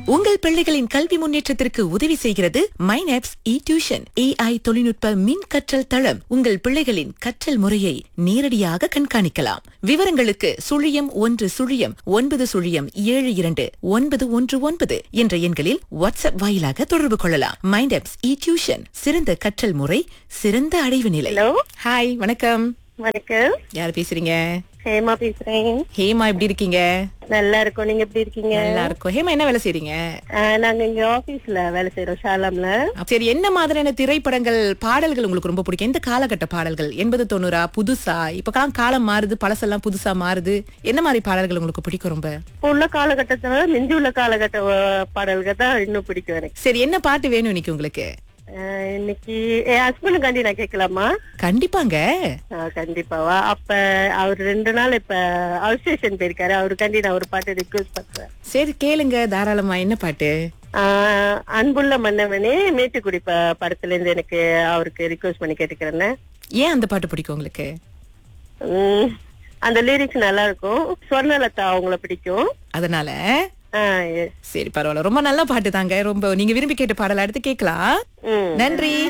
உங்கள் பிள்ளைகளின் கல்வி முன்னேற்றத்திற்கு உதவி செய்கிறது மைனாப்ஸ் இ டியூஷன் ஏஐ தொழில்நுட்ப மின் கற்றல் தளம் உங்கள் பிள்ளைகளின் கற்றல் முறையை நேரடியாக கண்காணிக்கலாம் விவரங்களுக்கு சுழியம் ஒன்று சுழியம் ஒன்பது சுழியம் ஏழு இரண்டு ஒன்பது ஒன்று ஒன்பது என்ற எண்களில் வாட்ஸ்அப் வாயிலாக தொடர்பு கொள்ளலாம் மைண்டாப்ஸ் இ டியூஷன் சிறந்த கற்றல் முறை சிறந்த அடைவு நிலை ஹலோ ஹாய் வணக்கம் வணக்கம் யார் பேசுறீங்க ஹேமா பேசுறேன் ஹேமா எப்படி இருக்கீங்க நல்லா இருக்கோம் நீங்க எப்படி இருக்கீங்க நல்லா இருக்கும் ஹேமா என்ன வேலை செய்றீங்க ஆஹ், நாங்க இங்க ஆபீஸ்ல வேலை செய்யறோம் ஷாலாம்ல சரி என்ன மாதிரியான திரைப்படங்கள் பாடல்கள் உங்களுக்கு ரொம்ப பிடிக்கும் எந்த காலகட்ட பாடல்கள் எண்பது தொண்ணூறா புதுசா இப்ப காலம் மாறுது பழசெல்லாம் புதுசா மாறுது என்ன மாதிரி பாடல்கள் உங்களுக்கு பிடிக்கும் ரொம்ப இப்ப உள்ள காலகட்டத்தை விட மிஞ்சி உள்ள காலகட்ட அஹ், பாடல்கள் தான் இன்னும் பிடிக்கும் எனக்கு சரி என்ன பாட்டு வேணும் இன்னைக்கு உங்களுக்கு ஆஹ், இன்னைக்கு என் ஹஸ்பண்டுக்காண்டி நான் கேட்கலாமா கண்டிப்பாங்க ஆஹ், கண்டிப்பாவா அப்ப அவர் ரெண்டு நாள் இப்ப அவுட் ஸ்டேஷன் போயிருக்காரு அவருக்காண்டி நான் ஒரு பாட்டு ரிக்வெஸ்ட் பண்றேன் சரி கேளுங்க தாராளமா என்ன பாட்டு ஆஹ், அன்புள்ள மன்னவனே மேட்டுக்குடி ப- படத்துல இருந்து எனக்கு அவருக்கு ரிக்வெஸ்ட் பண்ணி கேட்டுக்கிறேன்னு ஏன் அந்த பாட்டு பிடிக்கும் உங்களுக்கு உம், அந்த லிரிக்ஸ் நல்லா இருக்கும் ஸ்வர்ணலதா அவங்கள பிடிக்கும் அதனால ஆஹ், yes. சரி பரவாயில்ல ரொம்ப நல்ல பாட்டு தாங்க ரொம்ப நீங்க விரும்பி கேட்ட பாடல் அடுத்து கேட்கலாம் ம் நன்றி